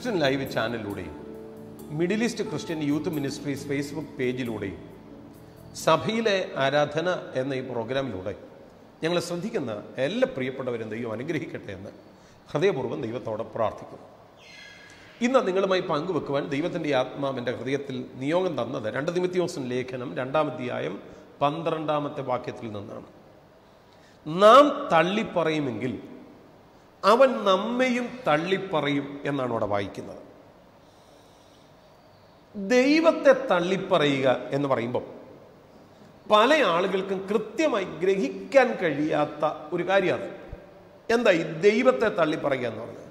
Christian live ചാനലിലൂടെയും middle east Christian youth ministries Facebook പേജിലൂടെയും സഭയിലെ ആരാധന എന്ന ഈ പ്രോഗ്രാമിലൂടെ ഞങ്ങൾ ശ്രദ്ധിക്കുന്ന എല്ലാ പ്രിയപ്പെട്ടവരും ദൈവം അനുഗ്രഹിക്കട്ടെ എന്ന് ഹൃദയപൂർവ്വം ദൈവത്തോടെ പ്രാർത്ഥിക്കുന്നു ഇന്ന് നിങ്ങളുമായി പങ്കുവെക്കുവാൻ ദൈവത്തിൻ്റെ ആത്മാവിൻ്റെ ഹൃദയത്തിൽ നിയോഗം തന്നത് രണ്ട് നിമിത്യോസൻ ലേഖനം രണ്ടാം അധ്യായം പന്ത്രണ്ടാമത്തെ വാക്യത്തിൽ നിന്നാണ് നാം തള്ളിപ്പറയുമെങ്കിൽ അവൻ നമ്മയും തള്ളിപ്പറയും എന്നാണ് അവിടെ വായിക്കുന്നത് ദൈവത്തെ തള്ളിപ്പറയുക എന്ന് പറയുമ്പോൾ പല ആളുകൾക്കും കൃത്യമായി ഗ്രഹിക്കാൻ കഴിയാത്ത ഒരു കാര്യമാണ് എന്താ ഈ ദൈവത്തെ തള്ളിപ്പറയുക എന്ന് പറഞ്ഞത്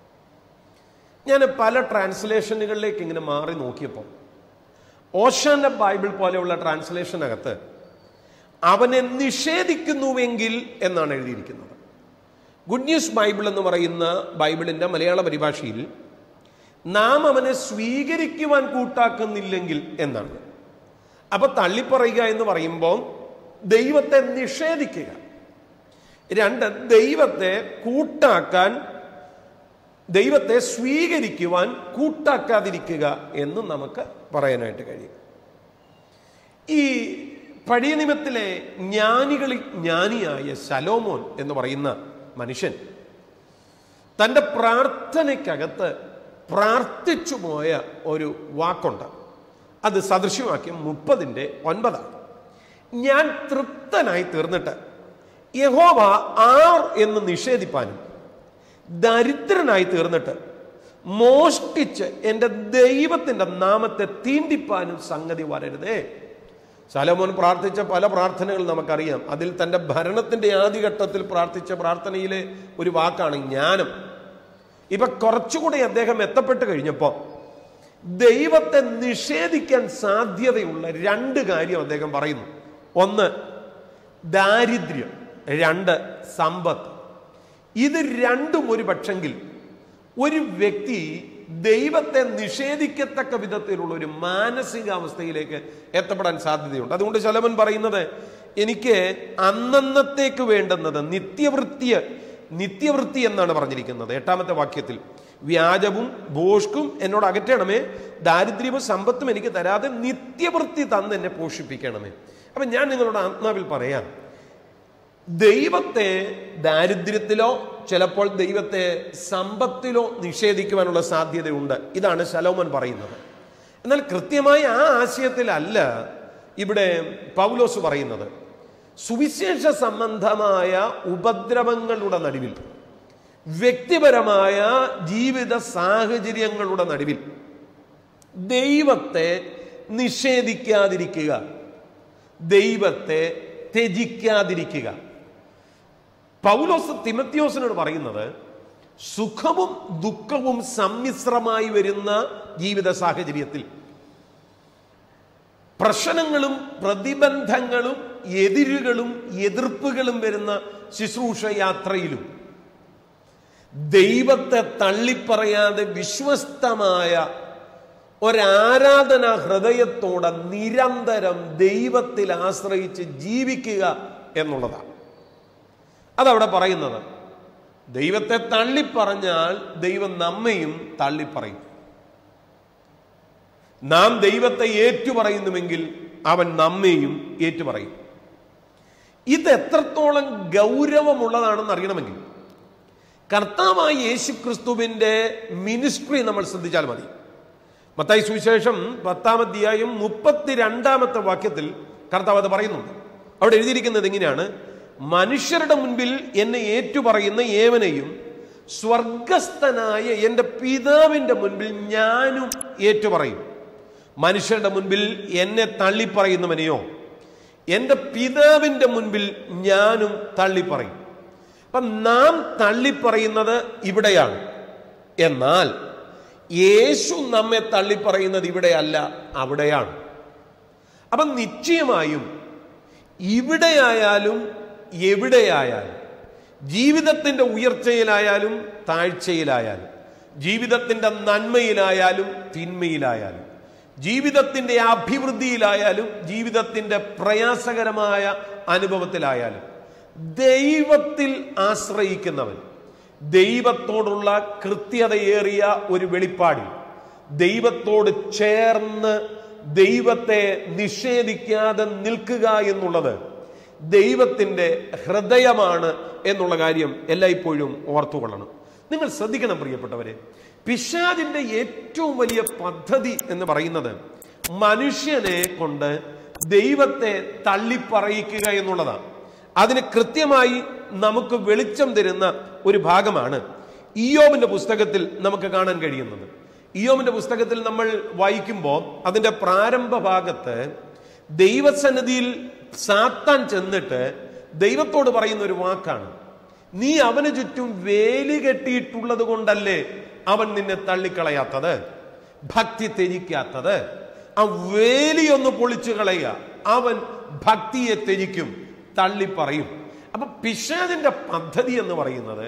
ഞാൻ പല ട്രാൻസ്ലേഷനുകളിലേക്ക് ഇങ്ങനെ മാറി നോക്കിയപ്പോൾ ഓഷാന്റെ ബൈബിൾ പോലെയുള്ള ട്രാൻസ്ലേഷനകത്ത് അവനെ നിഷേധിക്കുന്നുവെങ്കിൽ എന്നാണ് എഴുതിയിരിക്കുന്നത് ഗുഡ് ന്യൂസ് ബൈബിൾ എന്ന് പറയുന്ന ബൈബിളിന്റെ മലയാള പരിഭാഷയിൽ നാം അവനെ സ്വീകരിക്കുവാൻ കൂട്ടാക്കുന്നില്ലെങ്കിൽ എന്നാണ് അപ്പൊ തള്ളിപ്പറയുക എന്ന് പറയുമ്പോൾ ദൈവത്തെ നിഷേധിക്കുക രണ്ട് ദൈവത്തെ കൂട്ടാക്കാൻ ദൈവത്തെ സ്വീകരിക്കുവാൻ കൂട്ടാക്കാതിരിക്കുക എന്ന് നമുക്ക് പറയാനായിട്ട് കഴിയും ഈ പഴയ നിയമത്തിലെ ജ്ഞാനികളിൽ ജ്ഞാനിയായ ശലോമോൻ എന്ന് പറയുന്ന മനുഷ്യൻ തൻ്റെ പ്രാർത്ഥനയ്ക്കകത്ത് പ്രാർത്ഥിച്ചു പോയ ഒരു വാക്കുണ്ട് അത് സദൃശ്യവാക്യം മുപ്പതിൻ്റെ ഒൻപതാണ് ഞാൻ തൃപ്തനായി തീർന്നിട്ട് യഹോവ ആർ എന്ന് നിഷേധിപ്പാനും ദരിദ്രനായി തീർന്നിട്ട് മോഷ്ടിച്ച് എൻ്റെ ദൈവത്തിൻ്റെ നാമത്തെ തീണ്ടിപ്പാനും സംഗതി വരരുതേ ശലോമോൻ പ്രാർത്ഥിച്ച പല പ്രാർത്ഥനകൾ നമുക്കറിയാം അതിൽ തൻ്റെ ഭരണത്തിൻ്റെ ആദ്യഘട്ടത്തിൽ പ്രാർത്ഥിച്ച പ്രാർത്ഥനയിലെ ഒരു വാക്കാണ് ജ്ഞാനം ഇപ്പൊ കുറച്ചുകൂടി അദ്ദേഹം എത്തപ്പെട്ട് കഴിഞ്ഞപ്പോൾ ദൈവത്തെ നിഷേധിക്കാൻ സാധ്യതയുള്ള രണ്ട് കാര്യം അദ്ദേഹം പറയുന്നു ഒന്ന് ദാരിദ്ര്യം രണ്ട് സമ്പത്ത് ഇത് രണ്ടും ഒരു പക്ഷെങ്കിൽ ഒരു വ്യക്തി ദൈവത്തെ നിഷേധിക്കത്തക്ക വിധത്തിലുള്ള ഒരു മാനസികാവസ്ഥയിലേക്ക് എത്തപ്പെടാൻ സാധ്യതയുണ്ട് അതുകൊണ്ട് ശലമൻ പറയുന്നത് എനിക്ക് അന്നന്നത്തേക്ക് വേണ്ടുന്നത് നിത്യവൃത്തി നിത്യവൃത്തി എന്നാണ് പറഞ്ഞിരിക്കുന്നത് എട്ടാമത്തെ വാക്യത്തിൽ വ്യാജവും ഭോഷ്കും എന്നോട് അകറ്റണമേ ദാരിദ്ര്യവും സമ്പത്തും എനിക്ക് തരാതെ നിത്യവൃത്തി തന്ന് എന്നെ പോഷിപ്പിക്കണമേ അപ്പം ഞാൻ നിങ്ങളോട് ആത്മാവിൽ പറയാം ദൈവത്തെ ദാരിദ്ര്യത്തിലോ ചിലപ്പോൾ ദൈവത്തെ സമ്പത്തിലോ നിഷേധിക്കുവാനുള്ള സാധ്യതയുണ്ട് ഇതാണ് ശലോമൻ പറയുന്നത് എന്നാൽ കൃത്യമായ ആ ആശയത്തിലല്ല ഇവിടെ പൗലോസ് പറയുന്നത് സുവിശേഷ സംബന്ധമായ ഉപദ്രവങ്ങളുടെ നടുവിൽ വ്യക്തിപരമായ ജീവിത സാഹചര്യങ്ങളുടെ നടുവിൽ ദൈവത്തെ നിഷേധിക്കാതിരിക്കുക ദൈവത്തെ ത്യജിക്കാതിരിക്കുക പൗലോസ് തിമത്യോസിനോട് പറയുന്നത് സുഖവും ദുഃഖവും സമ്മിശ്രമായി വരുന്ന ജീവിത സാഹചര്യത്തിൽ പ്രശ്നങ്ങളും പ്രതിബന്ധങ്ങളും എതിരുകളും എതിർപ്പുകളും വരുന്ന ശുശ്രൂഷ യാത്രയിലും ദൈവത്തെ തള്ളിപ്പറയാതെ വിശ്വസ്തമായ ഒരാരാധന ഹൃദയത്തോടെ നിരന്തരം ദൈവത്തിൽ ആശ്രയിച്ച് ജീവിക്കുക എന്നുള്ളതാണ് അതവിടെ പറയുന്നത് ദൈവത്തെ തള്ളിപ്പറഞ്ഞാൽ ദൈവം നമ്മയും തള്ളിപ്പറയും നാം ദൈവത്തെ ഏറ്റുപറയുന്നുവെങ്കിൽ അവൻ നമ്മെയും ഏറ്റുപറയും ഇത് എത്രത്തോളം ഗൗരവമുള്ളതാണെന്ന് അറിയണമെങ്കിൽ കർത്താവായ യേശു ക്രിസ്തുവിൻ്റെ മിനിസ്ട്രി നമ്മൾ ശ്രദ്ധിച്ചാൽ മതി മത്തായി സുവിശേഷം പത്താം അധ്യായം മുപ്പത്തിരണ്ടാമത്തെ വാക്യത്തിൽ കർത്താവ് അത് പറയുന്നുണ്ട് അവിടെ എഴുതിയിരിക്കുന്നത് എങ്ങനെയാണ് മനുഷ്യരുടെ മുൻപിൽ എന്നെ ഏറ്റുപറയുന്ന ഏവനെയും സ്വർഗസ്ഥനായ എൻ്റെ പിതാവിൻ്റെ മുൻപിൽ ഞാനും ഏറ്റുപറയും മനുഷ്യരുടെ മുൻപിൽ എന്നെ തള്ളിപ്പറയുന്നവനെയോ എൻ്റെ പിതാവിൻ്റെ മുൻപിൽ ഞാനും തള്ളിപ്പറയും അപ്പം നാം തള്ളിപ്പറയുന്നത് ഇവിടെയാണ് എന്നാൽ യേശു നമ്മെ തള്ളിപ്പറയുന്നത് ഇവിടെയല്ല അവിടെയാണ് അപ്പം നിശ്ചയമായും ഇവിടെയായാലും എവിടെയായാലും ജീവിതത്തിൻ്റെ ഉയർച്ചയിലായാലും താഴ്ചയിലായാലും ജീവിതത്തിൻ്റെ നന്മയിലായാലും തിന്മയിലായാലും ജീവിതത്തിൻ്റെ അഭിവൃദ്ധിയിലായാലും ജീവിതത്തിൻ്റെ പ്രയാസകരമായ അനുഭവത്തിലായാലും ദൈവത്തിൽ ആശ്രയിക്കുന്നവൻ ദൈവത്തോടുള്ള കൃത്യതയേറിയ ഒരു വെളിപ്പാടിൽ ദൈവത്തോട് ചേർന്ന് ദൈവത്തെ നിഷേധിക്കാതെ നിൽക്കുക എന്നുള്ളത് ദൈവത്തിന്റെ ഹൃദയമാണ് എന്നുള്ള കാര്യം എല്ലായ്പ്പോഴും ഓർത്തുകൊള്ളണം നിങ്ങൾ ശ്രദ്ധിക്കണം പ്രിയപ്പെട്ടവരെ പിശാദിന്റെ ഏറ്റവും വലിയ പദ്ധതി എന്ന് പറയുന്നത് മനുഷ്യനെ കൊണ്ട് ദൈവത്തെ തള്ളിപ്പറയിക്കുക എന്നുള്ളതാണ് അതിന് കൃത്യമായി നമുക്ക് വെളിച്ചം തരുന്ന ഒരു ഭാഗമാണ് ഇയോബിന്റെ പുസ്തകത്തിൽ നമുക്ക് കാണാൻ കഴിയുന്നത് ഇയോബിന്റെ പുസ്തകത്തിൽ നമ്മൾ വായിക്കുമ്പോൾ അതിന്റെ പ്രാരംഭ ഭാഗത്ത് ദൈവസന്നിധിയിൽ സാത്താൻ ചെന്നിട്ട് ദൈവത്തോട് പറയുന്ന ഒരു വാക്കാണ് നീ അവന് ചുറ്റും വേലി കെട്ടിയിട്ടുള്ളത് കൊണ്ടല്ലേ അവൻ നിന്നെ തള്ളിക്കളയാത്തത് ഭക്തി ത്യജിക്കാത്തത് ആ വേലിയൊന്ന് പൊളിച്ചു കളയുക അവൻ ഭക്തിയെ ത്യജിക്കും തള്ളിപ്പറയും അപ്പൊ പിശാദിന്റെ പദ്ധതി എന്ന് പറയുന്നത്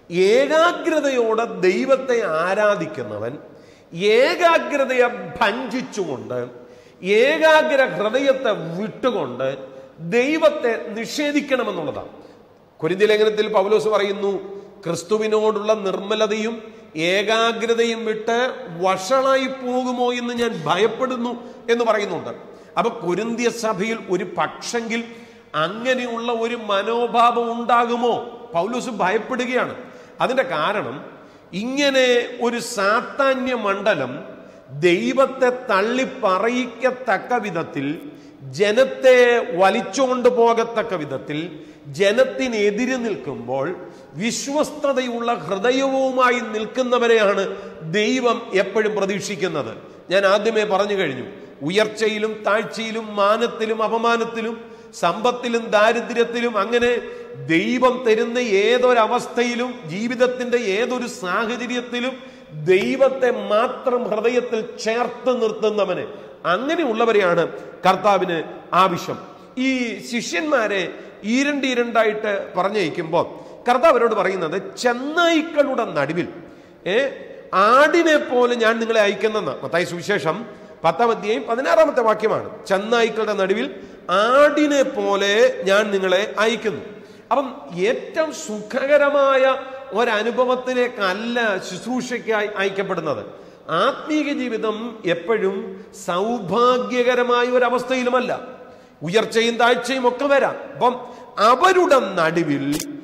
ഏകാഗ്രതയോടെ ദൈവത്തെ ആരാധിക്കുന്നവൻ ഏകാഗ്രതയെ ഭഞ്ചിച്ചുകൊണ്ട് ഏകാഗ്ര ഹൃദയത്തെ വിട്ടുകൊണ്ട് ദൈവത്തെ നിഷേധിക്കണമെന്നുള്ളതാണ് കുരിന്തി ലേഖനത്തിൽ പൗലോസ് പറയുന്നു ക്രിസ്തുവിനോടുള്ള നിർമ്മലതയും ഏകാഗ്രതയും വിട്ട് വഷളായി പോകുമോ എന്ന് ഞാൻ ഭയപ്പെടുന്നു എന്ന് പറയുന്നുണ്ട് അപ്പൊ കുരുന്തിയ സഭയിൽ ഒരു പക്ഷെങ്കിൽ അങ്ങനെയുള്ള ഒരു മനോഭാവം ഉണ്ടാകുമോ പൗലോസ് ഭയപ്പെടുകയാണ് അതിന്റെ കാരണം ഇങ്ങനെ ഒരു സാത്താന്യ മണ്ഡലം ദൈവത്തെ തള്ളി പറയിക്കത്തക്ക വിധത്തിൽ ജനത്തെ വലിച്ചുകൊണ്ട് പോകത്തക്ക വിധത്തിൽ ജനത്തിനെതിരെ നിൽക്കുമ്പോൾ വിശ്വസ്തതയുള്ള ഹൃദയവുമായി നിൽക്കുന്നവരെയാണ് ദൈവം എപ്പോഴും പ്രതീക്ഷിക്കുന്നത് ഞാൻ ആദ്യമേ പറഞ്ഞു കഴിഞ്ഞു ഉയർച്ചയിലും താഴ്ചയിലും മാനത്തിലും അപമാനത്തിലും സമ്പത്തിലും ദാരിദ്ര്യത്തിലും അങ്ങനെ ദൈവം തരുന്ന ഏതൊരവസ്ഥയിലും ജീവിതത്തിന്റെ ഏതൊരു സാഹചര്യത്തിലും ദൈവത്തെ മാത്രം ഹൃദയത്തിൽ ചേർത്ത് നിർത്തുന്നവന് അങ്ങനെയുള്ളവരെയാണ് കർത്താവിന് ആവശ്യം ഈ ശിഷ്യന്മാരെ ഈരണ്ടീരണ്ടായിട്ട് പറഞ്ഞയക്കുമ്പോൾ കർത്താവ് അവരോട് പറയുന്നത് ചെന്നായ്ക്കളുടെ നടുവിൽ ഏ ആടിനെ പോലെ ഞാൻ നിങ്ങളെ അയക്കുന്നെന്ന് മത്തായി സുവിശേഷം പത്താം അധ്യായം പതിനാറാമത്തെ വാക്യമാണ് ചെന്നായ്ക്കളുടെ നടുവിൽ ആടിനെ പോലെ ഞാൻ നിങ്ങളെ അയക്കുന്നു അപ്പം ഏറ്റവും സുഖകരമായ ഒരനുഭവത്തിലേക്കല്ല ശുശ്രൂഷയ്ക്കായി അയക്കപ്പെടുന്നത് ആത്മീക ജീവിതം എപ്പോഴും സൗഭാഗ്യകരമായ ഒരവസ്ഥയിലുമല്ല ഉയർച്ചയും താഴ്ചയും ഒക്കെ വരാം അപ്പം അവരുടെ നടുവിൽ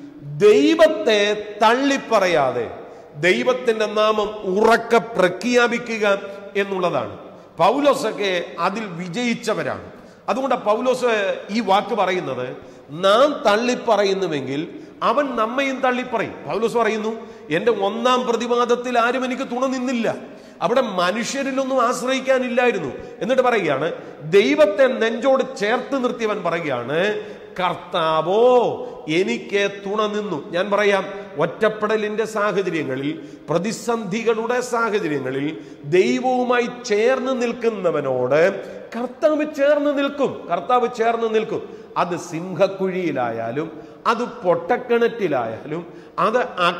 ദൈവത്തെ തള്ളിപ്പറയാതെ ദൈവത്തിന്റെ നാമം ഉറക്കെ പ്രഖ്യാപിക്കുക എന്നുള്ളതാണ് പൗലോസൊക്കെ അതിൽ വിജയിച്ചവരാണ് അതുകൊണ്ട് പൗലോസ് ഈ വാക്ക് പറയുന്നത് നാം തള്ളിപ്പറയുന്നുവെങ്കിൽ അവൻ നമ്മയും തള്ളിപ്പറയും പൗലോസ് പറയുന്നു എന്റെ ഒന്നാം പ്രതിവാദത്തിൽ ആരും എനിക്ക് തുണ നിന്നില്ല അവിടെ മനുഷ്യരിലൊന്നും ആശ്രയിക്കാനില്ലായിരുന്നു എന്നിട്ട് പറയുകയാണ് ദൈവത്തെ നെഞ്ചോട് ചേർത്ത് നിർത്തിയവൻ പറയുകയാണ് കർത്താവോ എനിക്ക് തുണ നിന്നു ഞാൻ പറയാം ഒറ്റപ്പെടലിന്റെ സാഹചര്യങ്ങളിൽ പ്രതിസന്ധികളുടെ സാഹചര്യങ്ങളിൽ ദൈവവുമായി ചേർന്ന് നിൽക്കുന്നവനോട് കർത്താവ് ചേർന്ന് നിൽക്കും കർത്താവ് ചേർന്ന് നിൽക്കും അത് സിംഹക്കുഴിയിലായാലും അത് പൊട്ടക്കിണറ്റിലായാലും അത്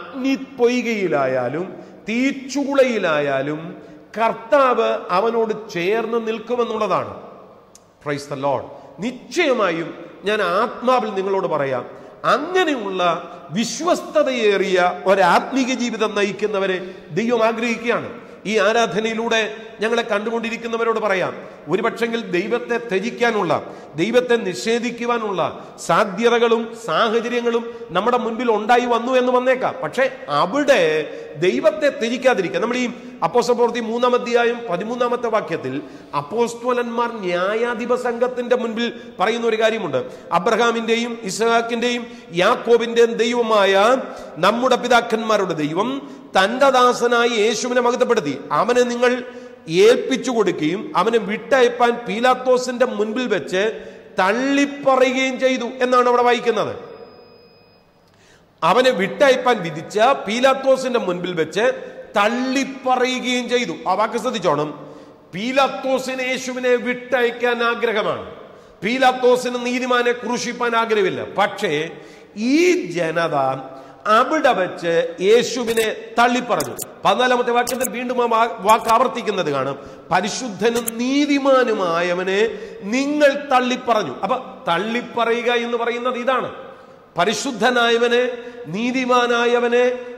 അഗ്നിപ്പൊയ്കയിലായാലും തീച്ചൂളയിലായാലും കർത്താവ് അവനോട് ചേർന്ന് നിൽക്കുമെന്നുള്ളതാണ് പ്രൈസ് ദ ലോഡ് നിശ്ചയമായും ഞാൻ ആത്മാവിൽ നിങ്ങളോട് പറയാം അങ്ങനെയുള്ള വിശ്വസ്തതയേറിയ ഒരാത്മീക ജീവിതം നയിക്കുന്നവരെ ദൈവം ആഗ്രഹിക്കുകയാണ് ഈ ആരാധനയിലൂടെ ഞങ്ങളെ കണ്ടുകൊണ്ടിരിക്കുന്നവരോട് പറയാം ഒരുപക്ഷെങ്കിൽ ദൈവത്തെ ത്യജിക്കാനുള്ള ദൈവത്തെ നിഷേധിക്കുവാനുള്ള സാധ്യതകളും സാഹചര്യങ്ങളും നമ്മുടെ മുൻപിൽ ഉണ്ടായി വന്നു എന്ന് വന്നേക്കാം പക്ഷെ അവിടെ ദൈവത്തെ ത്യജിക്കാതിരിക്കുക നമ്മൾ ഈ അപ്പോസപ്രവൃത്തി മൂന്നാം അധ്യായം പതിമൂന്നാമത്തെ വാക്യത്തിൽ അപ്പോസ്തോലന്മാർ ന്യായാധിപ സംഘത്തിന്റെ മുൻപിൽ പറയുന്ന ഒരു കാര്യമുണ്ട് അബ്രഹാമിന്റെയും ഇസ്ഹാക്കിന്റെയും യാക്കോബിന്റെയും ദൈവമായ നമ്മുടെ പിതാക്കന്മാരുടെ ദൈവം തന്റെ ദാസനായി യേശുവിനെ മഹത്വപ്പെടുത്തി അവനെ നിങ്ങൾ ഏൽപ്പിച്ചു കൊടുക്കുകയും അവനെ വിട്ടയപ്പാൻ പീലാത്തോസിന്റെ മുൻപിൽ വെച്ച് തള്ളിപ്പറയുകയും ചെയ്തു എന്നാണ് അവിടെ വായിക്കുന്നത് അവനെ വിട്ടയപ്പാൻ വിധിച്ച പീലാത്തോസിന്റെ മുൻപിൽ വെച്ച് തള്ളിപ്പറയുകയും ചെയ്തു ആ വാക്ക് ശ്രദ്ധിച്ചോണം പീലാത്തോസിന് യേശുവിനെ വിട്ടയക്കാൻ ആഗ്രഹമാണ് പീലാത്തോസിന് നീതിമാനെ ക്രൂശിപ്പാൻ ആഗ്രഹമില്ല പക്ഷേ ഈ ജനത അവിടെ വെച്ച് യേശുവിനെ തള്ളിപ്പറഞ്ഞു പതിനാലാമത്തെ വാക്യത്തിൽ വീണ്ടും ആ വാ- വാക്ക് ആവർത്തിക്കുന്നത് കാണാം പരിശുദ്ധനും നീതിമാനുമായവനെ നിങ്ങൾ തള്ളിപ്പറഞ്ഞു അപ്പൊ തള്ളിപ്പറയുക എന്ന് പറയുന്നത് ഇതാണ് പരിശുദ്ധനായവനെ നീതിമാനായവനെ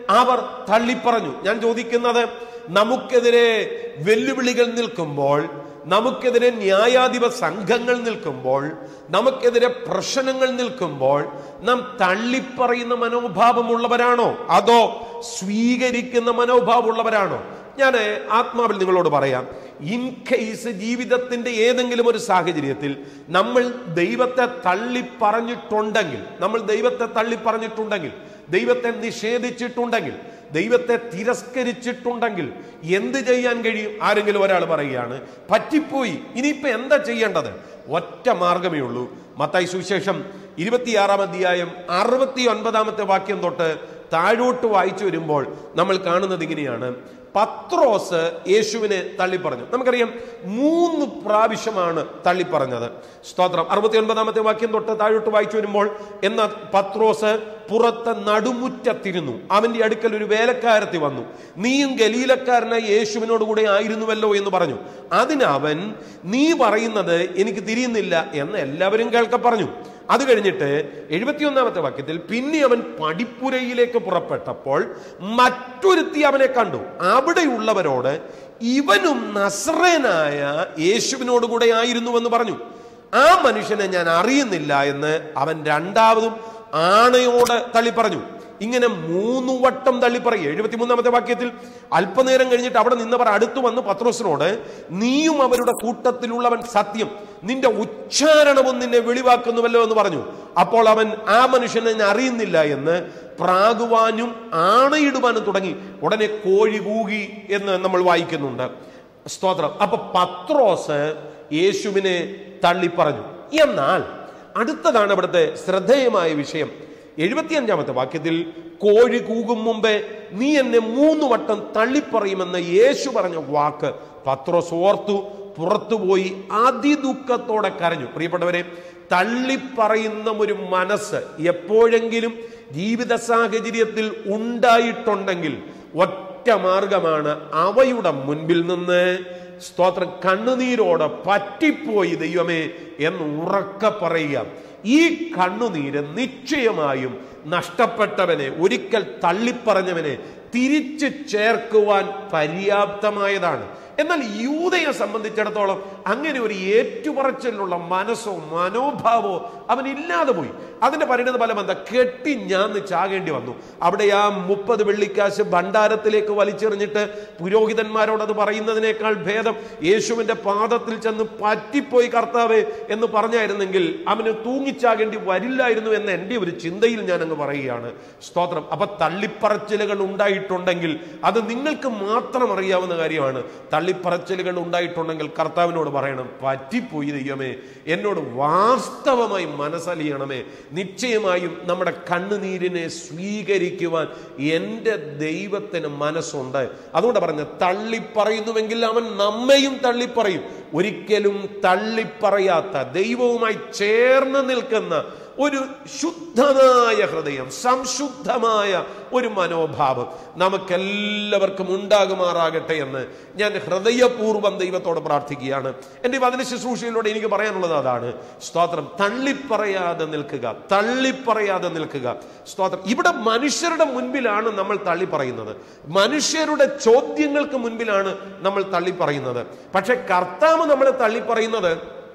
അവർ തള്ളിപ്പറഞ്ഞു ഞാൻ ചോദിക്കുന്നത് നമുക്കെതിരെ വെല്ലുവിളികൾ നിൽക്കുമ്പോൾ നമുക്കെതിരെ ന്യായാധിപ സംഘങ്ങൾ നിൽക്കുമ്പോൾ നമുക്കെതിരെ പ്രശ്നങ്ങൾ നിൽക്കുമ്പോൾ നാം തള്ളിപ്പറയുന്ന മനോഭാവമുള്ളവരാണോ അതോ സ്വീകരിക്കുന്ന മനോഭാവമുള്ളവരാണോ ഞാൻ ആത്മാവിൽ നിങ്ങളോട് പറയാം ഇൻ കേസ് ജീവിതത്തിന്റെ ഏതെങ്കിലും ഒരു സാഹചര്യത്തിൽ നമ്മൾ ദൈവത്തെ തള്ളി പറഞ്ഞിട്ടുണ്ടെങ്കിൽ നമ്മൾ ദൈവത്തെ തള്ളി പറഞ്ഞിട്ടുണ്ടെങ്കിൽ ദൈവത്തെ നിഷേധിച്ചിട്ടുണ്ടെങ്കിൽ ദൈവത്തെ തിരസ്കരിച്ചിട്ടുണ്ടെങ്കിൽ എന്ത് ചെയ്യാൻ കഴിയും ആരെങ്കിലും ഒരാൾ പറയുകയാണ് പറ്റിപ്പോയി ഇനിയിപ്പോ എന്താ ചെയ്യേണ്ടത് ഒറ്റ മാർഗമേ ഉള്ളൂ മത്തായി സുവിശേഷം ഇരുപത്തിയാറാം അധ്യായം അറുപത്തി ഒൻപതാമത്തെ വാക്യം തൊട്ട് താഴോട്ട് വായിച്ചു വരുമ്പോൾ നമ്മൾ കാണുന്നത് ഇങ്ങനെയാണ് പത്രോസ് യേശുവിനെ തള്ളിപ്പറഞ്ഞു നമുക്കറിയാം മൂന്ന് പ്രാവശ്യമാണ് തള്ളിപ്പറഞ്ഞത് സ്തോത്രം അറുപത്തി ഒൻപതാമത്തെ വാക്യം തൊട്ട് താഴോട്ട് വായിച്ചു വരുമ്പോൾ എന്ന പത്രോസ് പുറത്ത് നടുമുറ്റത്തിരുന്നു അവന്റെ അടുക്കൽ ഒരു വേലക്കാരത്തി വന്നു നീയും ഗലീലക്കാരനായി യേശുവിനോട് കൂടെ ആയിരുന്നുവല്ലോ എന്ന് പറഞ്ഞു അതിനവൻ നീ പറയുന്നത് എനിക്ക് തിരിയുന്നില്ല എന്ന് എല്ലാവരും കേൾക്ക പറഞ്ഞു അത് കഴിഞ്ഞിട്ട് എഴുപത്തിയൊന്നാമത്തെ വാക്യത്തിൽ പിന്നെ അവൻ പടിപ്പുരയിലേക്ക് പുറപ്പെട്ടപ്പോൾ മറ്റൊരുത്തി അവനെ കണ്ടു അവിടെയുള്ളവരോട് ഇവനും നസ്രനായ യേശുവിനോട് കൂടെ ആയിരുന്നുവെന്ന് പറഞ്ഞു ആ മനുഷ്യനെ ഞാൻ അറിയുന്നില്ല എന്ന് അവൻ രണ്ടാമതും ആണയോട് തള്ളി പറഞ്ഞു ഇങ്ങനെ മൂന്ന് വട്ടം തള്ളി പറയും എഴുപത്തിമൂന്നാമത്തെ വാക്യത്തിൽ അല്പനേരം കഴിഞ്ഞിട്ട് അവിടെ നിന്നവർ അടുത്തു വന്ന് പത്രോസിനോട് നീയും അവരുടെ കൂട്ടത്തിലുള്ളവൻ സത്യം നിന്റെ ഉച്ചാരണവും നിന്നെ വെളിവാക്കുന്നുവല്ലോ എന്ന് പറഞ്ഞു അപ്പോൾ അവൻ ആ മനുഷ്യനെ ഞാൻ അറിയുന്നില്ല എന്ന് പ്രാകുവാനും ആണയിടുവാനും തുടങ്ങി ഉടനെ കോഴി കൂകി എന്ന് നമ്മൾ വായിക്കുന്നുണ്ട് സ്തോത്രം അപ്പൊ പത്രോസ് യേശുവിനെ തള്ളിപ്പറഞ്ഞു എന്നാൽ അടുത്തതാണ് ഇവിടുത്തെ ശ്രദ്ധേയമായ വിഷയം എഴുപത്തിയഞ്ചാമത്തെ വാക്യത്തിൽ കോഴി കൂകും മുമ്പേ നീ എന്നെ മൂന്ന് വട്ടം തള്ളിപ്പറയുമെന്ന് യേശു പറഞ്ഞ വാക്ക് പത്രോസ് ഓർത്തു പുറത്തുപോയി അതിദുഃഖത്തോടെ കരഞ്ഞു പ്രിയപ്പെട്ടവരെ തള്ളിപ്പറയുന്ന ഒരു മനസ്സ് എപ്പോഴെങ്കിലും ജീവിത സാഹചര്യത്തിൽ ഉണ്ടായിട്ടുണ്ടെങ്കിൽ ഒറ്റ മാർഗമാണ് അവയുടെ മുൻപിൽ നിന്ന് സ്തോത്രം കണ്ണുനീരോടെ പറ്റിപ്പോയി ദൈവമേ എന്ന് ഉറക്ക പറയുക ഈ കണ്ണുനീര് നിശ്ചയമായും നഷ്ടപ്പെട്ടവനെ ഒരിക്കൽ തള്ളിപ്പറഞ്ഞവനെ തിരിച്ചു ചേർക്കുവാൻ പര്യാപ്തമായതാണ് എന്നാൽ യൂതയെ സംബന്ധിച്ചിടത്തോളം അങ്ങനെ ഒരു ഏറ്റുപറച്ചിലുള്ള മനസ്സോ മനോഭാവോ അവനില്ലാതെ പോയി അതിന്റെ പരിണിത ഫലം എന്താ കെട്ടി ഞാന്ന് ചാകേണ്ടി വന്നു അവിടെ ആ മുപ്പത് വെള്ളിക്കാശ് ഭണ്ഡാരത്തിലേക്ക് വലിച്ചെറിഞ്ഞിട്ട് പുരോഹിതന്മാരോട് അത് പറയുന്നതിനേക്കാൾ ഭേദം യേശുവിന്റെ പാദത്തിൽ ചെന്ന് പറ്റിപ്പോയി കർത്താവേ എന്ന് പറഞ്ഞായിരുന്നെങ്കിൽ അവന് തൂങ്ങിച്ചാകേണ്ടി വരില്ലായിരുന്നു എന്ന എൻ്റെ ഒരു ചിന്തയിൽ ഞാൻ അങ്ങ് പറയുകയാണ് സ്തോത്രം അപ്പൊ തള്ളിപ്പറച്ചിലുകൾ ഉണ്ടായിട്ടുണ്ടെങ്കിൽ അത് നിങ്ങൾക്ക് മാത്രം അറിയാവുന്ന കാര്യമാണ് തള്ളിപ്പറച്ചിലുകൾ ഉണ്ടായിട്ടുണ്ടെങ്കിൽ കർത്താവിനോട് പറയണം പറ്റിപ്പോയി ദൈവമേ എന്നോട് വാസ്തവമായി മനസ്സലിയണമേ നിശ്ചയമായും നമ്മുടെ കണ്ണുനീരിനെ സ്വീകരിക്കുവാൻ എൻ്റെ ദൈവത്തിന് മനസ്സുണ്ട് അതുകൊണ്ട് പറഞ്ഞ തള്ളിപ്പറയുന്നുവെങ്കിൽ അവൻ നമ്മയും തള്ളിപ്പറയും ഒരിക്കലും തള്ളിപ്പറയാത്ത ദൈവവുമായി ചേർന്ന് നിൽക്കുന്ന ഒരു ശുദ്ധമായ ഹൃദയം സംശുദ്ധമായ ഒരു മനോഭാവം നമുക്കെല്ലാവർക്കും ഉണ്ടാകുമാറാകട്ടെ എന്ന് ഞാൻ ഹൃദയപൂർവ്വം ദൈവത്തോട് പ്രാർത്ഥിക്കുകയാണ് എൻ്റെ വചന ശുശ്രൂഷയിലൂടെ എനിക്ക് പറയാനുള്ളത് അതാണ് സ്തോത്രം തള്ളിപ്പറയാതെ നിൽക്കുക തള്ളിപ്പറയാതെ നിൽക്കുക സ്തോത്രം ഇവിടെ മനുഷ്യരുടെ മുൻപിലാണ് നമ്മൾ തള്ളിപ്പറയുന്നത് മനുഷ്യരുടെ ചോദ്യങ്ങൾക്ക് മുൻപിലാണ് നമ്മൾ തള്ളിപ്പറയുന്നത് പക്ഷെ കർത്താവ് നമ്മളെ തള്ളിപ്പറയുന്നത്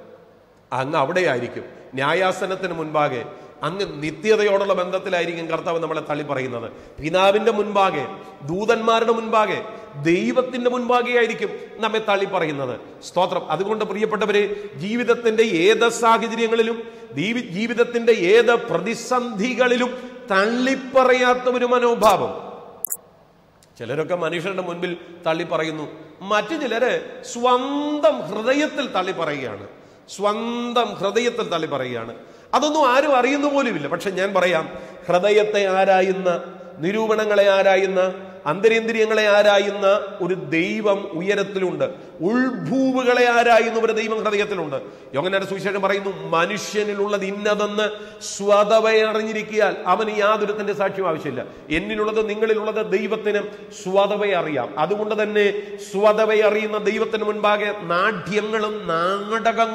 അങ്ങ് അവിടെയായിരിക്കും ന്യായാസനത്തിന് മുൻപാകെ അങ്ങ് നിത്യതയോടുള്ള ബന്ധത്തിലായിരിക്കും കർത്താവ് നമ്മളെ തള്ളി പറയുന്നത് പിതാവിന്റെ മുൻപാകെ ദൂതന്മാരുടെ മുൻപാകെ ദൈവത്തിന്റെ മുൻപാകെ ആയിരിക്കും നമ്മെ തള്ളി പറയുന്നത് സ്തോത്രം അതുകൊണ്ട് പ്രിയപ്പെട്ടവരെ ജീവിതത്തിന്റെ ഏത് സാഹചര്യങ്ങളിലും ദീവി- ജീവിതത്തിന്റെ ഏത് പ്രതിസന്ധികളിലും തള്ളിപ്പറയാത്ത ഒരു മനോഭാവം ചിലരൊക്കെ മനുഷ്യരുടെ മുൻപിൽ തള്ളി പറയുന്നു മറ്റു ചിലര് സ്വന്തം ഹൃദയത്തിൽ തള്ളി പറയുകയാണ് സ്വന്തം ഹൃദയത്തിൽ തള്ളി പറയുകയാണ് അതൊന്നും ആരും അറിയുന്ന പോലുമില്ല പക്ഷെ ഞാൻ പറയാം ഹൃദയത്തെ ആരായുന്ന നിരൂപണങ്ങളെ ആരായുന്ന അന്തരേന്ദ്രിയങ്ങളെ ആരായുന്ന ഒരു ദൈവം ഉയരത്തിലുണ്ട് ഉൾഭൂവുകളെ ആരായുന്ന ഒരു ദൈവം ഹൃദയത്തിലുണ്ട് യോഗനാന്റെ സുവിശേഷം പറയുന്നു മനുഷ്യനിലുള്ളത് ഇന്നതെന്ന് സ്വതവയെ അറിഞ്ഞിരിക്കിയാൽ അവന് യാതൊരുത്തിന്റെ സാക്ഷ്യം ആവശ്യമില്ല എന്നിലുള്ളത് നിങ്ങളിലുള്ളത് ദൈവത്തിന് സ്വതവയെ അറിയാം അതുകൊണ്ട് തന്നെ സ്വതവയെ അറിയുന്ന ദൈവത്തിന് മുൻപാകെ നാട്യങ്ങളും നാടകങ്ങളും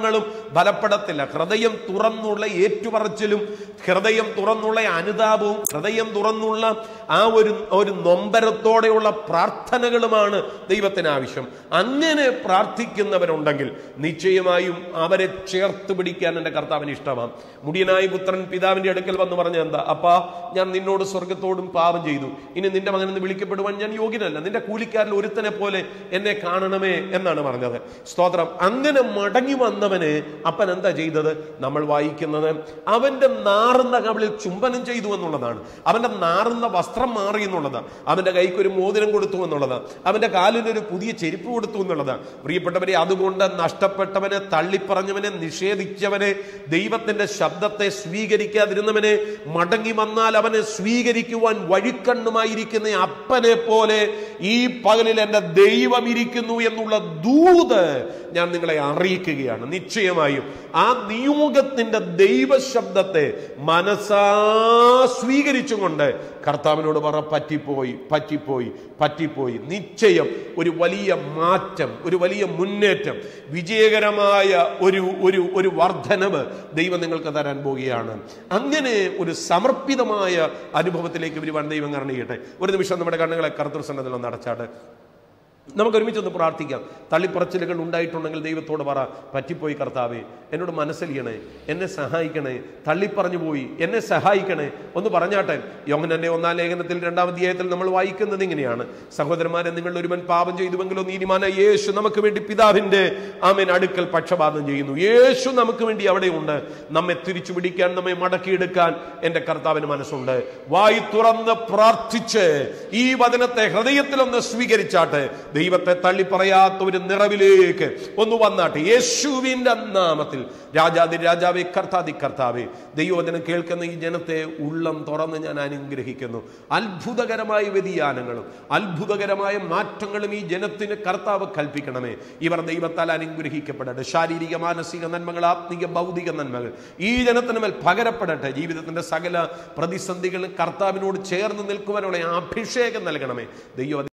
ബലപ്പെടത്തില്ല ഹൃദയം തുറന്നുള്ള ഏറ്റുപറച്ചിലും ഹൃദയം തുറന്നുള്ള അനുതാപവും ഹൃദയം തുറന്നുള്ള ആ ഒരു ഒരു നൊമ്പരത്തോടെയുള്ള പ്രാർത്ഥനകളുമാണ് ദൈവത്തിന് ആവശ്യം അങ്ങനെ പ്രാർത്ഥിക്കുന്നവരുണ്ടെങ്കിൽ നിശ്ചയമായും അവരെ ചേർത്ത് പിടിക്കാൻ എൻ്റെ കർത്താവിന് ഇഷ്ടമാണ് മുടിയനായ പുത്രൻ പിതാവിന്റെ അടുക്കൽ വന്ന് പറഞ്ഞ എന്താ അപ്പാ ഞാൻ നിന്നോട് സ്വർഗത്തോടും പാപം ചെയ്തു ഇനി നിന്റെ മകൻ എന്ന് വിളിക്കപ്പെടുവാൻ ഞാൻ യോഗ്യനല്ല നിന്റെ കൂലിക്കാരിൽ ഒരുത്തനെ പോലെ എന്നെ കാണണമേ എന്നാണ് പറഞ്ഞത് സ്തോത്രം അങ്ങനെ മടങ്ങി വന്നവന് അപ്പൻ എന്താ ചെയ്തത് നമ്മൾ വായിക്കുന്നത് അവന്റെ നാറുന്ന കവിളിൽ ചുംബനം ചെയ്തു എന്നുള്ളതാണ് അവന്റെ നാറുന്ന വസ്ത്രം മാറി എന്നുള്ളതാണ് അവന്റെ കൈക്ക് ഒരു മോതിരം കൊടുത്തു എന്നുള്ളതാണ് അവന്റെ കാലിനൊരു പുതിയ ചെരുപ്പ് കൊടുത്തു എന്നുള്ളതാണ് പ്രിയപ്പെട്ടവരെ അതുകൊണ്ട് നഷ്ടപ്പെട്ടവനെ തള്ളിപ്പറഞ്ഞവനെ നിഷേധിച്ചവനെ ദൈവത്തിന്റെ ശബ്ദത്തെ സ്വീകരിക്കാതിരുന്നവനെ മടങ്ങി വന്നാൽ അവനെ സ്വീകരിക്കുവാൻ വഴിക്കണ്ണുമായിരിക്കുന്ന അപ്പനെ പോലെ ഈ പകലിൽ എൻ്റെ ദൈവം ഇരിക്കുന്നു എന്നുള്ള ദൂത് ഞാൻ നിങ്ങളെ അറിയിക്കുകയാണ് നിശ്ചയമായും ആ നിയോഗത്തിന്റെ ദൈവശബ്ദത്തെ മനസ്സാ സ്വീകരിച്ചുകൊണ്ട് കർത്താവിനോട് പറ പറ്റിപ്പോയി പറ്റിപ്പോയി പറ്റിപ്പോയി നിശ്ചയം ഒരു വലിയ മാറ്റം ഒരു വലിയ മുന്നേറ്റം വിജയകരമായ ഒരു ഒരു ഒരു വർധനവ് ദൈവം നിങ്ങൾക്ക് തരാൻ പോവുകയാണ് അങ്ങനെ ഒരു സമർപ്പിതമായ അനുഭവത്തിലേക്ക് വരുവാൻ ദൈവം കാരണം ചെയ്യട്ടെ ഒരു നിമിഷം നമ്മുടെ കണ്ണുകളെ കർത്തൃ സന്നദ്ധം നടച്ചാട്ടെ നമുക്ക് ഒരുമിച്ചൊന്ന് പ്രാർത്ഥിക്കാം തള്ളിപ്പറച്ചിലുകൾ ഉണ്ടായിട്ടുണ്ടെങ്കിൽ ദൈവത്തോട് പറ പറ്റിപ്പോയി കർത്താവേ എന്നോട് മനസ്സിലിയണേ എന്നെ സഹായിക്കണേ തള്ളിപ്പറഞ്ഞു പോയി എന്നെ സഹായിക്കണേ ഒന്ന് പറഞ്ഞാട്ടെ യോഹനന്റെ ഒന്നാം ലേഖനത്തിൽ രണ്ടാം അധ്യായത്തിൽ നമ്മൾ വായിക്കുന്നത് ഇങ്ങനെയാണ് സഹോദരന്മാരെ നിങ്ങൾ ഒരുവൻ പാപം ചെയ്തുവെങ്കിലോ നീതിമാന യേശു നമുക്ക് വേണ്ടി പിതാവിന്റെ ആമേൻ അടുക്കൽ പക്ഷപാതം ചെയ്യുന്നു യേശു നമുക്ക് വേണ്ടി അവിടെയുണ്ട് നമ്മെ തിരിച്ചു പിടിക്കാൻ നമ്മെ മടക്കിയെടുക്കാൻ എൻ്റെ കർത്താവിന് മനസ്സുണ്ട് വായി തുറന്ന് പ്രാർത്ഥിച്ച് ഈ വചനത്തെ ഹൃദയത്തിലൊന്ന് സ്വീകരിച്ചാട്ടെ ദൈവത്തെ തള്ളി പറയാത്ത ഒരു നിറവിലേക്ക് ഒന്ന് വന്നാട്ടെ യേശുവിന്റെ നാമത്തിൽ രാജാതി രാജാവേ കർത്താതി കർത്താവേ ദൈവവചനം കേൾക്കുന്ന ഈ ജനത്തെ ഉള്ളം തുറന്ന് ഞാൻ അനുഗ്രഹിക്കുന്നു അത്ഭുതകരമായ വ്യതിയാനങ്ങളും അത്ഭുതകരമായ മാറ്റങ്ങളും ഈ ജനത്തിന് കർത്താവ് കൽപ്പിക്കണമേ ഇവർ ദൈവത്താൽ അനുഗ്രഹിക്കപ്പെടട്ടെ ശാരീരിക മാനസിക നന്മകൾ ആത്മീക ഭൗതിക നന്മകൾ ഈ ജനത്തിന് മേൽ പകരപ്പെടട്ടെ ജീവിതത്തിന്റെ സകല പ്രതിസന്ധികളും കർത്താവിനോട് ചേർന്ന് നിൽക്കുവാനുള്ള അഭിഷേകം നൽകണമേ ദൈവവചനം